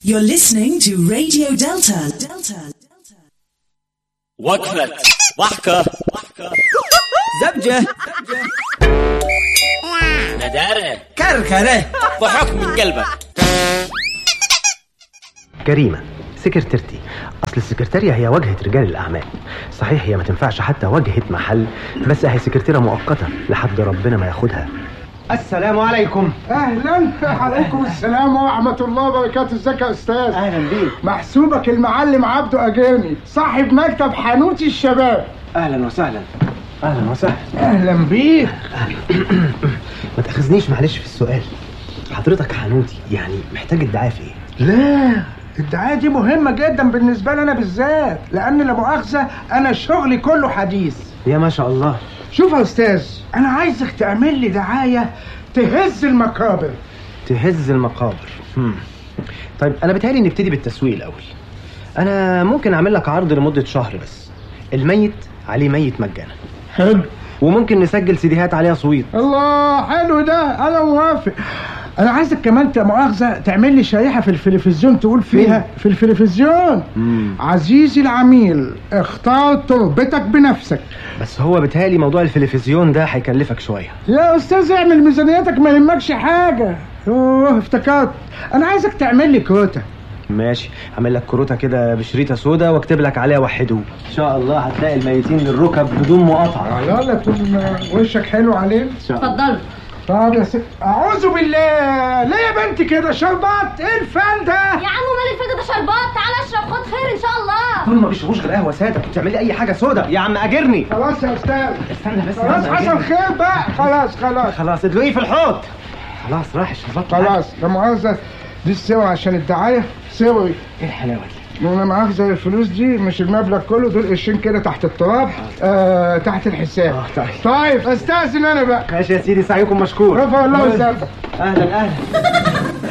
You're listening to Radio Delta. Delta. وقفة ضحكة زبجة ندارة كركرة ضحك من قلبك كريمة سكرتيرتي أصل السكرتارية هي واجهة رجال الأعمال صحيح هي ما تنفعش حتى واجهة محل بس هي سكرتيرة مؤقتة لحد ربنا ما ياخدها السلام عليكم اهلا عليكم السلام ورحمه الله وبركاته ازيك يا استاذ أهلا بيك محسوبك المعلم عبده اجاني صاحب مكتب حانوتي الشباب أهلا وسهلا أهلا وسهلا اهلا بيك ما تأخذنيش معلش في السؤال حضرتك حانوتي يعني محتاج الدعاية في إيه؟ لا الدعايه دي مهمه جدا بالنسبه لي انا بالذات لان لا مؤاخذه انا شغلي كله حديث يا ما شاء الله شوف يا استاذ انا عايزك تعمل لي دعايه تهز المقابر تهز المقابر هم. طيب أنا بتهيألي نبتدي بالتسويق الأول أنا ممكن أعمل لك عرض لمدة شهر بس الميت عليه ميت مجانا حلو وممكن نسجل سيديهات عليها صويت الله حلو ده انا موافق انا عايزك كمان ت- مؤاخذه تعمل لي شريحه في التلفزيون تقول فيها في التلفزيون عزيزي العميل اختار تربتك بنفسك بس هو بيتهيألي موضوع التلفزيون ده هيكلفك شوية يا استاذ اعمل ميزانيتك ما يهمكش حاجه اوه افتكرت انا عايزك تعمل لي كوتا ماشي هعمل لك كروته كده بشريطة سودا واكتب لك عليها وحدوه ان شاء الله هتلاقي الميتين للركب بدون مقاطعة يلا تكون وشك حلو عليه اتفضلوا طب يا ست اعوذ بالله ليه يا بنتي كده شربات ايه الفن ده يا عم مال الفجر ده شربات تعال اشرب خد خير ان شاء الله دول ما بيشربوش غير قهوة سادة كنت تعمل لي اي حاجة سودا يا عم اجرني خلاص يا استاذ استنى بس خلاص يا عم حصل أجرني. خير بقى خلاص خلاص خلاص ادلقيه في الحوض خلاص راح الشربات خلاص لا مؤاخذة دي السوى عشان الدعاية سوي ايه الحلاوة دي لا مؤاخذة الفلوس دي مش المبلغ كله دول قرشين كده تحت التراب آه تحت الحساب آه، طيب. طيب استاذن انا بقى ماشي يا سيدي سعيكم مشكور رفع الله وسلم اهلا اهلا